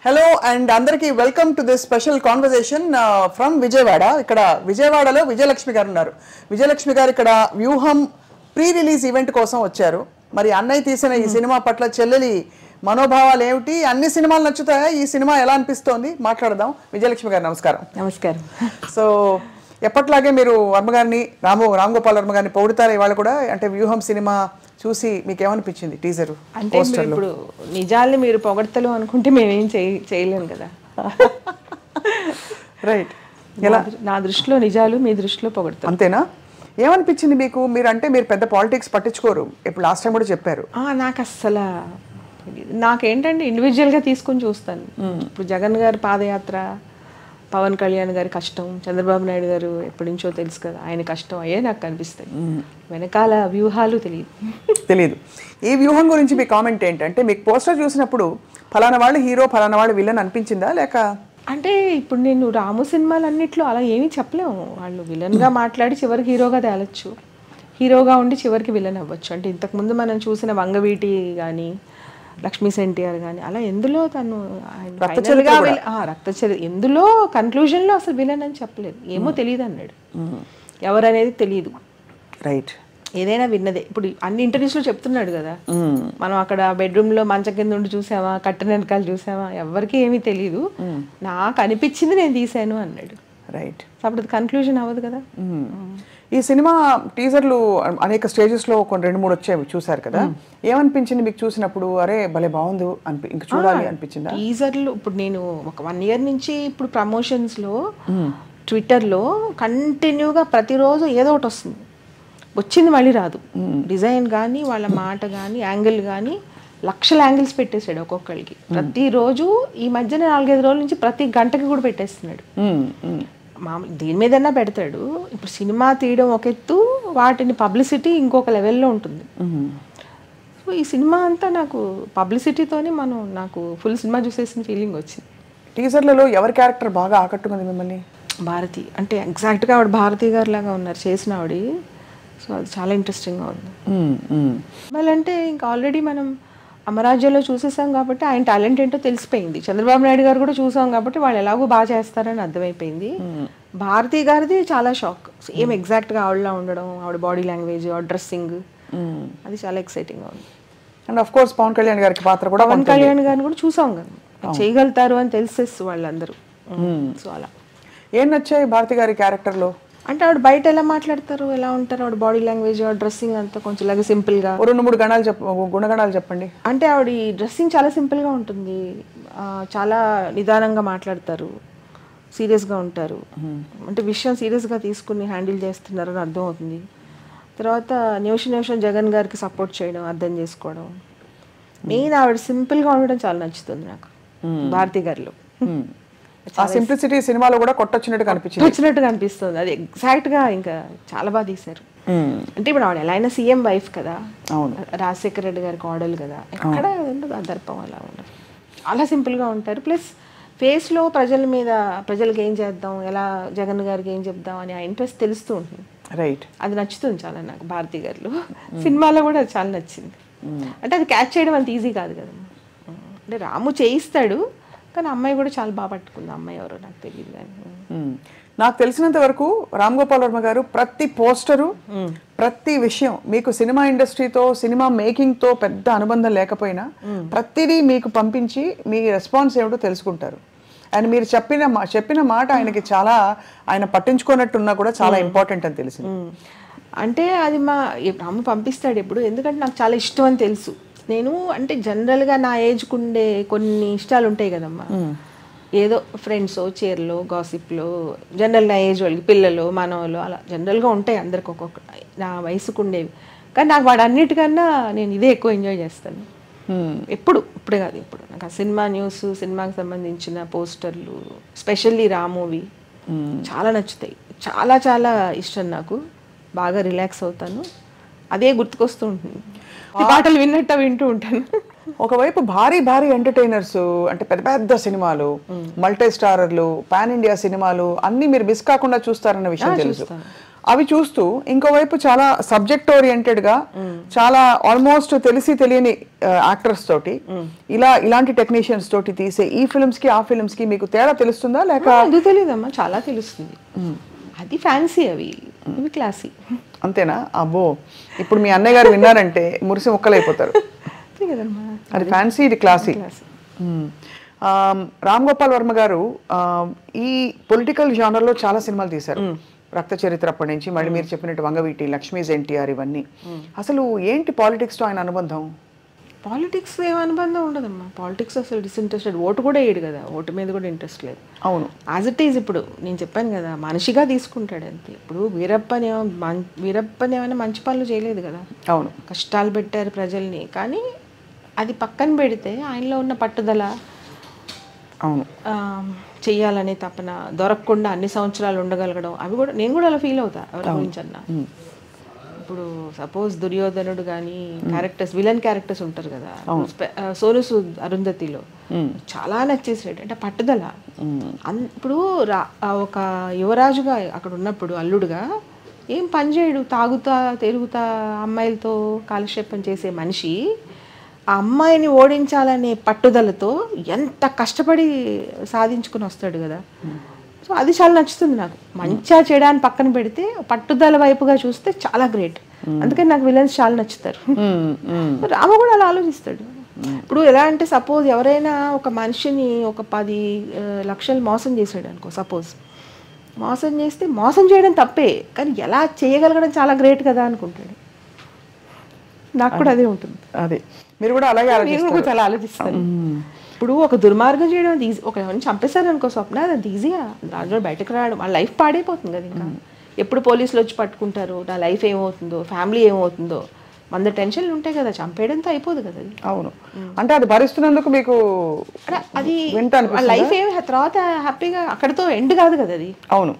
Hello and అందరికీ welcome to this special conversation from Vijayawada ఇక్కడ విజయవాడలో విజయలక్ష్మి గారు ఉన్నారు విజయలక్ష్మి గారు ఇక్కడ వ్యూహం ప్రీ రిలీజ్ ఈవెంట్ కోసం వచ్చారు మరి అన్నయ్య తీసిన ఈ సినిమా పట్ల చెల్లెలి మనోభావాలు ఏమిటి అన్ని సినిమాలు నచ్చుతాయా ఈ సినిమా ఎలా అనిపిస్తోంది మాట్లాడదాం విజయలక్ష్మి గారు నమస్కారం నమస్కారం సో ఎప్పట్లాగే మీరు వర్మగారిని రాము రామ్ గోపాల్ వర్మ గారిని పొగుడుతారు ఇవాళ కూడా అంటే వ్యూహం సినిమా చూసి మీకు ఏమనిపించింది టీజర్ అంటే మీరు ఇప్పుడు నిజాల్ని మీరు పొగడతలు అనుకుంటే మేమేం చేయ చేయలేం కదా రైట్ నా దృ- నా దృష్టిలో నిజాలు మీ దృష్టిలో పొగడతారు అంతేనా ఏమనిపించింది మీకు మీరు అంటే మీరు పెద్ద పాలిటిక్స్ పట్టించుకోరు ఇప్పుడు లాస్ట్ టైం కూడా చెప్పారు ఆ, నాకు అస్సలు తెలీదు. నాకేంటంటే ఇండివిజువల్గా తీసుకొని చూస్తాను ఇప్పుడు జగన్ గారి పాదయాత్ర పవన్ కళ్యాణ్ గారి కష్టం చంద్రబాబు నాయుడు గారు ఎప్పటి నుంచో తెలుసు కదా ఆయన కష్టం అయ్యే నాకు కనిపిస్తాయి వెనకాల వ్యూహాలు తెలియదు తెలియదు ఈ వ్యూహం గురించి మీ కామెంట్ ఏంటంటే మీకు పోస్టర్ చూసినప్పుడు ఫలానా వాళ్ళు హీరో ఫలానా వాళ్ళు విలన్ అనిపించిందా లేక అంటే ఇప్పుడు నేను రాము సినిమాలన్నిట్లో అలా ఏమీ చెప్పలేము వాళ్ళు విలన్గా మాట్లాడి చివరికి హీరోగా తేలొచ్చు హీరోగా ఉండి చివరికి విలన్ అవ్వచ్చు అంటే ఇంతకుముందు మనం చూసిన వంగవీటి కానీ లక్ష్మీ సెన్టీఆర్ కానీ అలా ఎందులో తను ఆయన final గా విల- ఆ, రక్తచరి ఎందులో కన్క్లూజన్లో అసలు విలన్ అని చెప్పలేదు ఏమో తెలియదు అన్నాడు ఎవరనేది తెలియదు రైట్ ఏదైనా విన్నదే ఇప్పుడు అన్ని ఇంటర్వ్యూస్లో చెప్తున్నాడు కదా మనం అక్కడ బెడ్రూమ్లో మంచం కింద ఉండి చూసామా కట్టెన వెనకాల చూసామా ఎవరికి ఏమీ తెలియదు నాకు అనిపించింది నేను తీశాను అన్నాడు రైట్ సో అప్పుడు కన్క్లూజన్ అవ్వదు కదా ఈ సినిమా టీజర్లు అనేక స్టేజెస్లో కొన్ని రెండు మూడు వచ్చాయి చూసారు కదా ఏమనిపించింది మీకు చూసినప్పుడు అరే భలే బాగుంది అనిపి ఇంక చూడాలి అనిపించిందా టీజర్లు ఇప్పుడు నేను ఒక వన్ ఇయర్ నుంచి ఇప్పుడు ప్రమోషన్స్లో ట్విట్టర్లో కంటిన్యూగా ప్రతిరోజు ఏదో ఒకటి వస్తుంది వచ్చింది మళ్ళీ రాదు డిజైన్ కానీ వాళ్ళ మాట కానీ యాంగిల్ కానీ లక్షల యాంగిల్స్ పెట్టేశాడు ఒక్కొక్కరికి ప్రతిరోజు ఈ మధ్యన నాలుగైదు రోజుల నుంచి ప్రతి గంటకి కూడా పెట్టేస్తున్నాడు మ్మ్, మ్మ్. మామూలు దేని మీదన్నా పెడతాడు ఇప్పుడు సినిమా తీయడం ఒక ఎత్తు వాటిని పబ్లిసిటీ ఇంకొక లెవెల్లో ఉంటుంది మ్మ్. సో ఈ సినిమా అంతా నాకు పబ్లిసిటీతోనే మనం నాకు ఫుల్ సినిమా చూసేసిన ఫీలింగ్ వచ్చింది టీజర్లలో ఎవరి క్యారెక్టర్ బాగా ఆకట్టుకుంది మిమ్మల్ని భారతి అంటే ఎగ్జాక్ట్గా ఆవిడ భారతి గారు లాగా ఉన్నారు చేసిన ఆవిడ సో అది చాలా ఇంట్రెస్టింగ్గా ఉంది మ్మ్, మ్మ్. మళ్ళీ అంటే ఇంకా ఆల్రెడీ మనం అమరాజ్యంలో చూసేసాం కాబట్టి ఆయన టాలెంట్ ఏంటో తెలిసిపోయింది చంద్రబాబు నాయుడు గారు కూడా చూసాం కాబట్టి వాళ్ళు ఎలాగో బాగా చేస్తారని అర్థమైపోయింది భారతి గారిది చాలా షాక్ సేమ్ ఎగ్జాక్ట్గా ఆవిడలా ఉండడం ఆవిడ బాడీ లాంగ్వేజ్ ఆవిడ డ్రెస్సింగ్ మ్మ్. అది చాలా ఎక్సైటింగ్గా ఉంది and of course Pavan Kalyan గారికి పాత్ర కూడా పవన్ కళ్యాణ్ గారిని కూడా చూసాం కదా చేయగలుగుతారు అని తెలిసేస్తు వాళ్ళందరూ సో అలా ఏం నచ్చాయి భారతి గారి క్యారెక్టర్లో అంటే ఆవిడ బయట ఎలా మాట్లాడతారు ఎలా ఉంటారు ఆవిడ బాడీ లాంగ్వేజ్ ఆవిడ డ్రెస్సింగ్ అంతా కొంచెం ఇలాగ సింపుల్గా ఓ రెండు మూడు గణాలు చెప్ప గుణగణాలు చెప్పండి అంటే ఆవిడ డ్రెస్సింగ్ చాలా సింపుల్గా ఉంటుంది ఆ, చాలా నిదానంగా మాట్లాడతారు సీరియస్గా ఉంటారు అంటే విషయం సీరియస్గా తీసుకుని హ్యాండిల్ చేస్తున్నారని అర్థం అవుతుంది తర్వాత నిమిషం నిమిషం జగన్ గారికి సపోర్ట్ చేయడం అర్థం చేసుకోవడం మెయిన్ ఆవిడ సింపుల్గా ఉండడం చాలా నచ్చుతుంది నాకు భారతి గారిలో మ్మ్. ఆ సింప్లిసిటీ సినిమాలో కూడా కొట్టొచ్చినట్టు కనిపించింది వచ్చినట్టుగా అనిపిస్తుంది అది ఎగ్జాక్ట్గా ఇంకా చాలా బాగా తీశారు మ్మ్. అంటే ఇప్పుడు ఆవిడ ఎలా అయినా సీఎం వైఫ్ కదా అవును రాజశేఖర రెడ్డి గారికి ఆర్డర్ కదా ఎక్కడ ఉండదు ఆ దర్పం అలా ఉండదు చాలా సింపుల్గా ఉంటారు ప్లస్ ఫేస్లో ప్రజల మీద ప్రజలకు ఏం చేద్దాం ఎలా జగన్ గారికి ఏం చెప్దాం అని ఆ ఇంట్రెస్ట్ తెలుస్తూ ఉంటుంది రైట్ అది నచ్చుతుంది చాలా నాకు భారతి గారిలో సినిమాలో కూడా అది చాలా నచ్చింది అంటే అది క్యాచ్ చేయడం అంత ఈజీ కాదు కదా అంటే రాము చేయిస్తాడు కానీ అమ్మాయి కూడా చాలా బాగా పట్టుకుంది అమ్మాయి ఎవరో నాకు తెలియదు కానీ మ్మ్. నాకు తెలిసినంత వరకు రామ్ గోపాల్ వర్మ గారు ప్రతి పోస్టరు ప్రతి విషయం మీకు సినిమా ఇండస్ట్రీతో సినిమా మేకింగ్ తో పెద్ద అనుబంధం లేకపోయినా ప్రతిదీ మీకు పంపించి మీ రెస్పాన్స్ ఏమిటో తెలుసుకుంటారు అండ్ మీరు చెప్పిన మా- చెప్పిన మాట ఆయనకి చాలా ఆయన పట్టించుకున్నట్టున్నా కూడా చాలా ఇంపార్టెంట్ అని తెలిసింది అంటే అది మా ఎప్- అమ్మ పంపిస్తాడు ఎప్పుడు ఎందుకంటే నాకు చాలా ఇష్టం అని తెలుసు నేను అంటే జనరల్గా నా ఏజ్కి ఉండే కొన్ని ఇష్టాలు ఉంటాయి కదమ్మా ఏదో ఫ్రెండ్స్ చీరలు గాసిప్లు జనరల్ నా ఏజ్ వాళ్ళకి పిల్లలు మనవలు అలా జనరల్గా ఉంటాయి అందరికి ఒక్కొక్క నా వయసుకు ఉండేవి కానీ నాకు వాడు అన్నిటికన్నా నేను ఇదే ఎక్కువ ఎంజాయ్ చేస్తాను మ్మ్. ఎప్పుడు ఇప్పుడే కాదు ఇప్పుడు నాకు ఆ సినిమా న్యూస్ సినిమాకి సంబంధించిన పోస్టర్లు స్పెషల్లీ రా మూవీ చాలా నచ్చుతాయి చాలా చాలా ఇష్టం నాకు బాగా రిలాక్స్ అవుతాను అదే గుర్తుకొస్తూ ఉంటుంది ఈ పాటలు విన్నట్టు వింటూ ఉంటాను ఒకవైపు భారీ భారీ ఎంటర్టైనర్స్ అంటే పెద్ద పెద్ద సినిమాలు మల్టీ స్టారర్లు పాన్ ఇండియా సినిమాలు అన్ని మీరు మిస్ కాకుండా చూస్తారన్న విషయం తెలుసు అవి చూస్తూ ఇంకోవైపు చాలా సబ్జెక్ట్ ఓరియంటెడ్ గా చాలా ఆల్మోస్ట్ తెలిసి తెలియని యాక్టర్స్ తోటి ఇలా ఇలాంటి టెక్నీషియన్స్ తోటి తీసే ఈ ఫిల్మ్స్ కి ఆ ఫిల్మ్స్ కి మీకు తేడా తెలుస్తుందా లేక ఎందుకు తెలియదమ్మా చాలా తెలుస్తుంది అది ఫ్యాన్సీ అవి ఇవి క్లాసీ అంతేనా అబ్బో ఇప్పుడు మీ అన్నయ్య గారు విన్నారంటే మురిసి ముక్కలైపోతారు అంతే కదమ్మా అది ఫ్యాన్సీ ఇది క్లాసీ క్లాసీ రామ్ గోపాల్ వర్మ గారు ఆ, ఈ పొలిటికల్ లో చాలా సినిమాలు తీశారు రక్త చరిత్ర అప్పటి నుంచి మళ్ళీ మీరు చెప్పినట్టు వంగవీటి లక్ష్మీస్ ఎన్టీఆర్ ఇవన్నీ అసలు ఏంటి పాలిటిక్స్ తో ఆయన అనుబంధం పాలిటిక్స్ ఏం అనుబంధం ఉండదమ్మా పాలిటిక్స్ అసలు డిస్ఇంట్రెస్టెడ్ ఓటు కూడా వేయడు కదా ఓటు మీద కూడా ఇంట్రెస్ట్ లేదు అవును యాజ్ ఇట్ ఈజ్ ఇప్పుడు నేను చెప్పాను కదా మనిషిగా తీసుకుంటాడు అంతే ఇప్పుడు వీరప్పని ఏమో మం- వీరప్పని ఏమైనా మంచి పనులు చేయలేదు కదా అవును కష్టాలు పెట్టారు ప్రజల్ని కానీ అది పక్కన పెడితే ఆయనలో ఉన్న పట్టుదల అవును ఆ, చెయ్యాలనే తపన దొరకకుండా అన్ని సంవత్సరాలు ఉండగలగడం అవి కూడా నేను కూడా అలా ఫీల్ అవుతా ఎవరి గురించి అన్నా ఇప్పుడు సపోజ్ దుర్యోధనుడు కానీ క్యారెక్టర్స్ విలన్ క్యారెక్టర్స్ ఉంటారు కదా స్పె- ఆ, సోను సూద్ అరుంధతిలో చాలా నచ్చేసాడు అంటే పట్టుదల అన్- ఇప్పుడు రా ఆ ఒక యువరాజుగా అక్కడ ఉన్నప్పుడు అల్లుడుగా ఏం పని చేయడు తాగుతా తిరుగుతా అమ్మాయిలతో కాలక్షేపం చేసే మనిషి ఆ అమ్మాయిని ఓడించాలనే పట్టుదలతో ఎంత కష్టపడి సాధించుకుని వస్తాడు కదా సో అది చాలా నచ్చుతుంది నాకు మంచిగా చేయడానికి పక్కన పెడితే పట్టుదల వైపుగా చూస్తే చాలా గ్రేట్ అందుకని నాకు విలన్స్ చాలా నచ్చుతారు మ్మ్, మ్మ్. రామ కూడా అలా ఆలోచిస్తాడు ఇప్పుడు ఎలా అంటే సపోజ్ ఎవరైనా ఒక మనిషిని ఒక పది ఆ, లక్షలు మోసం చేశాడు అనుకో సపోజ్ మోసం చేస్తే మోసం చేయడం తప్పే కానీ ఎలా చేయగలగడం చాలా గ్రేట్ కదా అనుకుంటాడు నాకు కూడా అదే ఉంటుంది అదే మీరు కూడా అలాగే నేను ఆలోచిస్తారు కూడా చాలా ఆలోచిస్తాను ఇప్పుడు ఒక దుర్మార్గం చేయడం అది ఈజీ ఒక ఎవరిని చంపేశారు అనుకో స్వప్న అది ఈజీగా దాంట్లో బయటకు రావడం వాళ్ళ లైఫ్ పాడైపోతుంది కదా ఇంకా ఎప్పుడు పోలీసులు వచ్చి పట్టుకుంటారు నా లైఫ్ ఏమవుతుందో ఫ్యామిలీ ఏమవుతుందో వంద టెన్షన్లు ఉంటాయి కదా చంపేయడంతో అయిపోదు కదా అది అవును అంటే అది భరిస్తున్నందుకు మీకు అరే, అది వింత వాళ్ళ అనిపిస్తుందా? లైఫ్ ఏమి తర్వాత హ్యాపీగా అక్కడితో ఎండ్ కాదు కదా అది అవును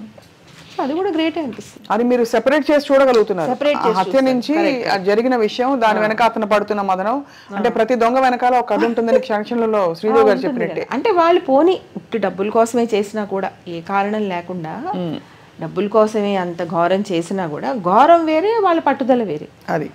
సో అది కూడా గ్రేటే అనిపిస్తుంది అది మీరు సెపరేట్ చేసి చూడగలుగుతున్నారు Separate ఆ చేసి హత్య నుంచి ఆ జరిగిన విషయం దాని వెనక అతను పడుతున్న మదనం అంటే ప్రతి దొంగ వెనకాల ఒక కథ ఉంటుందని క్షణక్షణంలో శ్రీదేవి గారు చెప్పినట్టే అంటే వాళ్ళు పోని ఉట్టి డబ్బుల కోసమే చేసినా కూడా ఏ కారణం లేకుండా డబ్బుల కోసమే అంత ఘోరం చేసినా కూడా ఘోరం వేరే వాళ్ళ పట్టుదల వేరే అది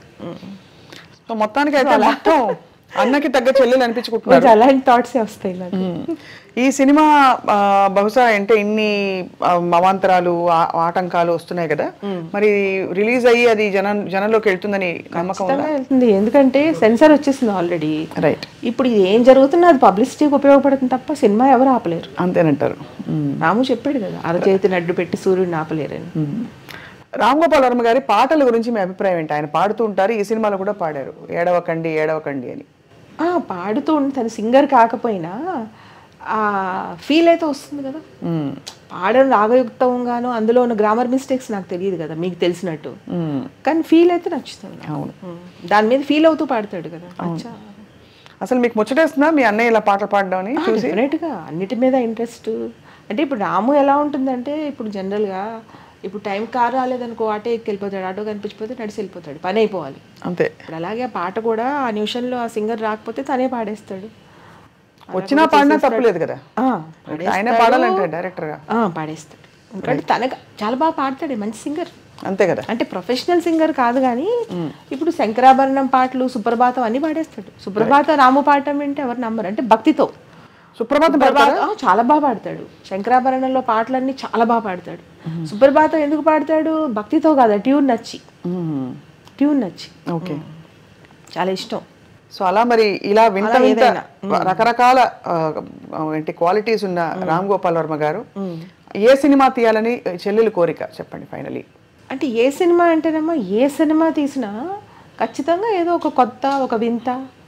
సో మొత్తానికి అయితే మొత్తం అన్నకి తగ్గ చెల్లెలు అనిపించుకుంటున్నారు కొంచెం అలాంటి థాట్సే వస్తాయి నాకు ఈ సినిమా ఆ, బహుశా అంటే ఇన్ని ఆ, అవాంతరాలు ఆ- ఆటంకాలు వస్తున్నాయి కదా మరి రిలీజ్ అయ్యి అది జన జనంలోకి వెళ్తుందని నమ్మకం ఉందా ఖచ్చితంగా వెళ్తుంది ఎందుకంటే సెన్సార్ వచ్చేసింది ఆల్రెడీ రైట్ ఇప్పుడు ఇది ఏం జరుగుతున్నా అది పబ్లిసిటీకి ఉపయోగపడుతుంది తప్ప సినిమా ఎవరు ఆపలేరు అంతేనంటారు మ్మ్. రాము చెప్పాడు కదా అరచేతిని అడ్డు పెట్టి సూర్యుడిని ఆపలేరని రామ్ గోపాల్ వర్మ గారి పాటల గురించి మీ అభిప్రాయం ఏంటి ఆయన పాడుతూ ఉంటారు ఈ సినిమాలో కూడా పాడారు ఏడవకండి ఏడవకండి అని ఆ, పాడుతూ ఉండి తను సింగర్ కాకపోయినా ఆ ఫీల్ అయితే వస్తుంది కదా మ్మ్. పాడడం రాగయుక్తంగాను అందులో ఉన్న గ్రామర్ మిస్టేక్స్ నాకు తెలియదు కదా మీకు తెలిసినట్టు మ్మ్. కానీ ఫీల్ అయితే నచ్చుతుంది నాకు. అవును ఉమ్. దాని మీద ఫీల్ అవుతూ పాడతాడు కదా అచ్చా అసలు మీకు ముచ్చటేస్తుందా మీ అన్నయ్య ఇలా పాటలు పాడడం అని చూసి డెఫినెట్గా అన్నిటి మీద ఇంట్రెస్ట్ అంటే ఇప్పుడు రాము ఎలా ఉంటుందంటే ఇప్పుడు జనరల్గా ఇప్పుడు టైం కార్ రాలేదనుకో ఆటో ఎక్కి వెళ్ళిపోతాడు ఆటో కనిపించిపోతే నడిచి వెళ్ళిపోతాడు పని అయిపోవాలి అంతే ఇప్పుడు అలాగే ఆ పాట కూడా ఆ నిమిషంలో ఆ సింగర్ రాకపోతే తనే పాడేస్తాడు వచ్చినా పాడినా తప్పులేదు కదా ఆ, ఆయన పాడాలంటే డైరెక్టర్ గా ఆ, పాడేస్తాడు ఎందుకంటే తనకు చాలా బాగా పాడతాడు మంచి సింగర్ అంతే కదా అంటే ప్రొఫెషనల్ సింగర్ కాదు కానీ ఇప్పుడు శంకరాభరణం పాటలు సుప్రభాతం అన్ని పాడేస్తాడు సుప్రభాత రాము పాడటం అంటే ఎవరు నమ్మరు అంటే భక్తితో సుప్రభాతం సుప్రభాతం ఆ, చాలా బాగా పాడతాడు శంకరాభరణంలో పాటలన్నీ చాలా బాగా పాడతాడు సుప్రభాతం ఎందుకు పాడతాడు భక్తితో కాదు ట్యూన్ నచ్చి మ్మ్. ట్యూన్ నచ్చి ఓకే చాలా ఇష్టం సో అలా మరి ఇలా వింత అలా వింత ఏదైనా. రకరకాల ఆ, ఏంటి క్వాలిటీస్ ఉన్న రామ్ గోపాల్ వర్మ గారు ఏ సినిమా తీయాలని చెల్లెలు కోరిక చెప్పండి ఫైనలీ అంటే ఏ సినిమా అంటేనేమో ఏ సినిమా తీసినా ఖచ్చితంగా ఏదో ఒక కొత్త ఒక వింత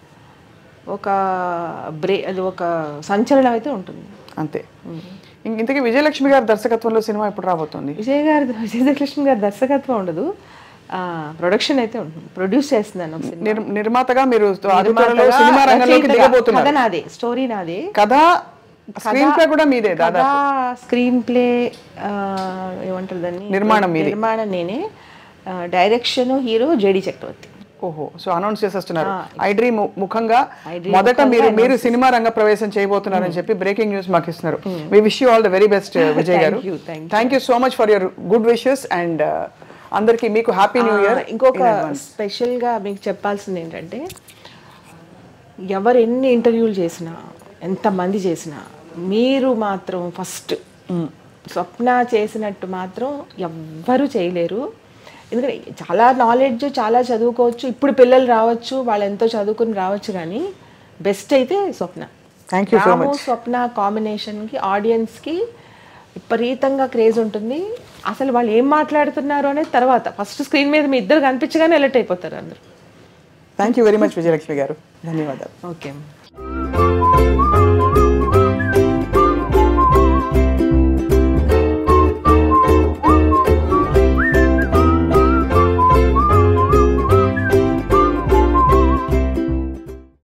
ఒక బ్రే అది ఒక సంచలనం అయితే ఉంటుంది అంతే ఇంక ఇంతకీ విజయలక్ష్మి గారి దర్శకత్వంలో సినిమా ఎప్పుడు రాబోతుంది విజయ్ గారి విజయకృష్ణ గారి దర్శకత్వం ఉండదు ప్రొడక్షన్ అయితే ఉంటుంది ప్రొడ్యూస్ చేస్తున్నాను ఒక సినిమా. నిర్- నిర్మాతగా మీరు అతి త్వరలో నిర్మాతగా, సినిమా రంగంలోకి రచయితగా, దిగబోతున్నారు కథ నాదే స్టోరీ నాదే కథ స్క్రీన్ ప్లే కూడా మీదే దాదాపు కథ స్క్రీన్ ప్లే ఏమంటారు దాన్ని నిర్మాణం మీది. నిర్మాణం నేనే డైరెక్షన్ హీరో జేడి చక్రవర్తి ఓహో సో అనౌన్స్ చేసేస్తున్నారు ఐ డ్రీమ్ ముఖంగా I Dream మొదట ముఖంగా మీరు మీరు సినిమా రంగ ప్రవేశం చేయబోతున్నారని చెప్పి బ్రేకింగ్ న్యూస్ మాకు ఇస్తున్నారు we wish you all the very best Vijay గారు you, thank thank you so much for your good wishes and అందరికీ మీకు హ్యాపీ న్యూ ఇయర్ ఆ, ఇంకొక స్పెషల్గా మీకు చెప్పాల్సింది ఏంటంటే ఎవరు ఎన్ని ఇంటర్వ్యూలు చేసినా ఎంతమంది చేసినా మీరు మాత్రం ఫస్ట్ స్వప్న చేసినట్టు మాత్రం ఎవ్వరూ చేయలేరు ఎందుకంటే చాలా నాలెడ్జ్ చాలా చదువుకోవచ్చు ఇప్పుడు పిల్లలు రావచ్చు వాళ్ళు ఎంతో చదువుకుని రావచ్చు కానీ బెస్ట్ అయితే Swapna thank you so Ramu Swapna కాంబినేషన్కి ఆడియన్స్కి విపరీతంగా క్రేజ్ ఉంటుంది అసలు వాళ్ళు ఏం మాట్లాడుతున్నారు అనేది తర్వాత ఫస్ట్ స్క్రీన్ మీద మీ ఇద్దరు కనిపించగానే ఎలర్ట్ అయిపోతారు అందరు thank you very much Vijayalakshmi గారు ధన్యవాదాలు ఓకే